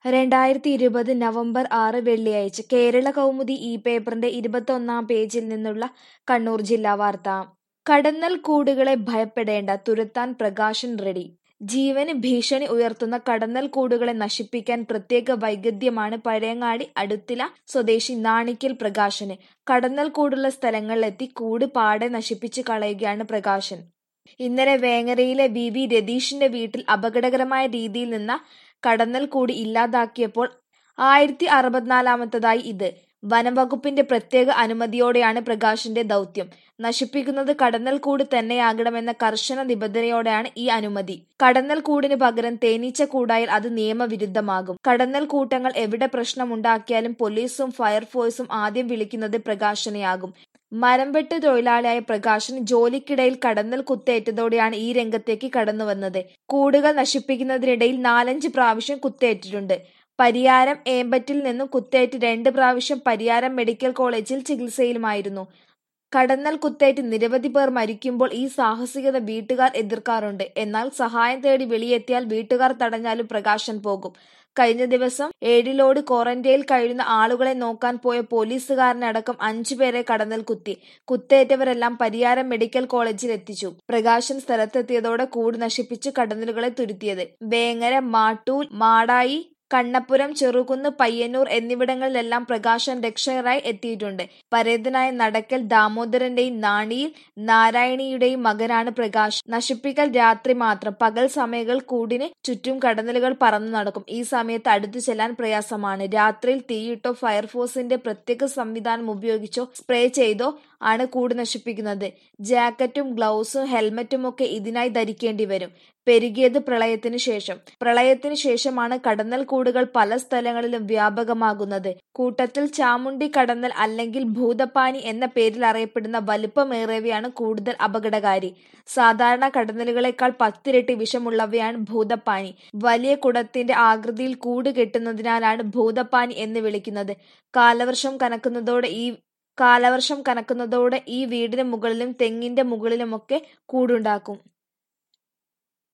രണ്ടായിരത്തി ഇരുപത് നവംബർ ആറ് വെള്ളിയാഴ്ച കേരള കൗമുദി ഈ പേപ്പറിന്റെ ഇരുപത്തൊന്നാം പേജിൽ നിന്നുള്ള കണ്ണൂർ ജില്ലാ വാർത്ത കടന്നൽ കൂടുകളെ ഭയപ്പെടേണ്ട തുരത്താൻ പ്രകാശൻ റെഡി ജീവന് ഭീഷണി ഉയർത്തുന്ന കടന്നൽ കൂടുകളെ നശിപ്പിക്കാൻ പ്രത്യേക വൈദഗ്ധ്യമാണ് പഴയങ്ങാടി അടുത്തില സ്വദേശി നാണിക്കൽ പ്രകാശന് കടന്നൽ കൂടുള്ള സ്ഥലങ്ങളിലെത്തി കൂട് പാടെ നശിപ്പിച്ചു കളയുകയാണ് പ്രകാശൻ ഇന്നലെ വേങ്ങരയിലെ വി വി രതീഷിന്റെ വീട്ടിൽ അപകടകരമായ രീതിയിൽ നിന്ന കടന്നൽ കൂടി ഇല്ലാതാക്കിയപ്പോൾ ആയിരത്തി അറുപത്തിനാലാമത്തതായി ഇത് വനംവകുപ്പിന്റെ പ്രത്യേക അനുമതിയോടെയാണ് പ്രകാശിന്റെ ദൗത്യം നശിപ്പിക്കുന്നത് കടന്നൽ കൂട് തന്നെയാകണമെന്ന കർശന നിബന്ധനയോടെയാണ് ഈ അനുമതി കടന്നൽ കൂടിന് പകരം തേനീച്ച കൂടായാൽ അത് നിയമവിരുദ്ധമാകും കടന്നൽ കൂട്ടങ്ങൾ എവിടെ പ്രശ്നമുണ്ടാക്കിയാലും പോലീസും ഫയർഫോഴ്സും ആദ്യം വിളിക്കുന്നത് പ്രകാശനെയാകും മരംവെട്ട് തൊഴിലാളിയായ പ്രകാശൻ ജോലിക്കിടയിൽ കടന്നൽ കുത്തേറ്റതോടെയാണ് ഈ രംഗത്തേക്ക് കടന്നുവന്നത് കൂടുകൾ നശിപ്പിക്കുന്നതിനിടയിൽ നാലഞ്ച് പ്രാവശ്യം കുത്തേറ്റിട്ടുണ്ട് പരിയാരം ഏമ്പറ്റിൽ നിന്നും കുത്തേറ്റ് രണ്ട് പ്രാവശ്യം പരിയാരം മെഡിക്കൽ കോളേജിൽ ചികിത്സയിലുമായിരുന്നു കടന്നൽ കുത്തേറ്റ് നിരവധി പേർ മരിക്കുമ്പോൾ ഈ സാഹസികത വീട്ടുകാർ എതിർക്കാറുണ്ട് എന്നാൽ സഹായം തേടി വെളിയെത്തിയാൽ വീട്ടുകാർ തടഞ്ഞാലും പ്രകാശൻ പോകും കഴിഞ്ഞ ദിവസം ഏഴിലോട് ക്വാറന്റൈനിൽ കഴിയുന്ന ആളുകളെ നോക്കാൻ പോയ പോലീസുകാരനടക്കം അഞ്ചുപേരെ കടന്നൽ കുത്തി കുത്തേറ്റവരെല്ലാം പരിയാരം മെഡിക്കൽ കോളേജിൽ എത്തിച്ചു പ്രകാശൻ സ്ഥലത്തെത്തിയതോടെ കൂട് നശിപ്പിച്ച് കടന്നലുകളെ തുരുത്തിയത് വേങ്ങര മാട്ടൂൽ മാടായി കണ്ണപുരം ചെറുകുന്ന് പയ്യന്നൂർ എന്നിവിടങ്ങളിലെല്ലാം പ്രകാശൻ രക്ഷകരായി എത്തിയിട്ടുണ്ട് പരേതനായ നടക്കൽ ദാമോദരന്റെയും നാണിയിൽ നാരായണിയുടെയും മകനാണ് പ്രകാശ് നശിപ്പിക്കൽ രാത്രി മാത്രം പകൽ സമയങ്ങൾ കൂടിന് ചുറ്റും കടന്നലുകൾ പറന്നു നടക്കും ഈ സമയത്ത് അടുത്തു ചെല്ലാൻ പ്രയാസമാണ് രാത്രിയിൽ തീയിട്ടോ ഫയർഫോഴ്സിന്റെ പ്രത്യേക സംവിധാനം ഉപയോഗിച്ചോ സ്പ്രേ ചെയ്തോ ആണ് കൂട് നശിപ്പിക്കുന്നത് ജാക്കറ്റും ഗ്ലൗസും ഹെൽമറ്റും ഒക്കെ ഇതിനായി ധരിക്കേണ്ടി വരും പെരുകിയത് പ്രളയത്തിന് ശേഷം പ്രളയത്തിന് ശേഷമാണ് കടന്നൽ കൂടുകൾ പല സ്ഥലങ്ങളിലും വ്യാപകമാകുന്നത് കൂട്ടത്തിൽ ചാമുണ്ടി കടന്നൽ അല്ലെങ്കിൽ ഭൂതപ്പാനി എന്ന പേരിൽ അറിയപ്പെടുന്ന വലുപ്പമേറിയവയാണ് കൂടുതൽ അപകടകാരി സാധാരണ കടന്നലുകളെക്കാൾ പത്തിരട്ടി വിഷമുള്ളവയാണ് ഭൂതപ്പാനി വലിയ കുടത്തിന്റെ ആകൃതിയിൽ കൂട് കെട്ടുന്നതിനാലാണ് ഭൂതപ്പാനി എന്ന് വിളിക്കുന്നത് കാലവർഷം കനക്കുന്നതോടെ ഈ കാലവർഷം കനക്കുന്നതോടെ ഈ വീടിന് മുകളിലും തെങ്ങിന്റെ മുകളിലുമൊക്കെ കൂടുണ്ടാക്കും